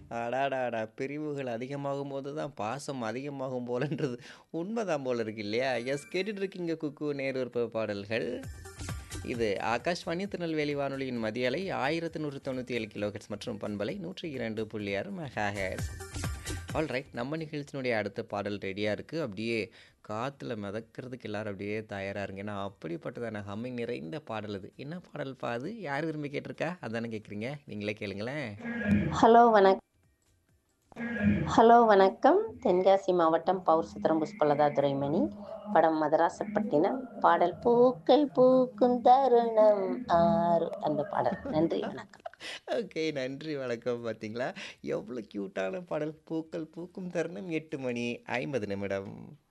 அடாடாடா! பிரிவுகள் அதிகமாகும்போது தான் பாசம் அதிகமாகும் போலன்றது உண்மதான் போல இருக்கு இல்லையா? எஸ் கேட்டுட்டு இருக்கீங்க குக்கு நேர்விருப்ப பாடல்கள். இது ஆகாஷ்வாணி திருநெல்வேலி வானொலியின் மதிய அலை 1197 கிலோஹெர்ட்ஸ் மற்றும் பண்பலை 102.6 மெகாஹெர்ட்ஸ். ஆல்ரைட் நம்ம நிகழ்ச்சியினுடைய அடுத்த பாடல் ரெடியா இருக்கு. அப்படியே காத்துல மிதக்கிறதுக்கு எல்லாரும் அப்படியே தயாரா இருங்க. ஏன்னா அப்படிப்பட்டதான ஹம்மிங் நிறைந்த பாடல் இது. என்ன பாடல்ப்பா அது? யார் விரும்பி கேட்டிருக்கா? அதானே கேட்குறீங்க? நீங்களே கேளுங்களேன். ஹலோ வணக் ஹலோ வணக்கம் தென்காசி மாவட்டம் பவுர்சத்திரம் புஷ்பலதா துரைமணி படம் மதராசப்பட்டினம் பாடல் பூக்கள் பூக்கும் தருணம் ஆறு அந்த பாடல் நன்றி வணக்கம் ஓகே. நன்றி வணக்கம். பார்த்தீங்களா? எவ்வளோ கியூட்டான பாடல். பூக்கள் பூக்கும் தருணம் 8 மணி 50 நிமிடம்.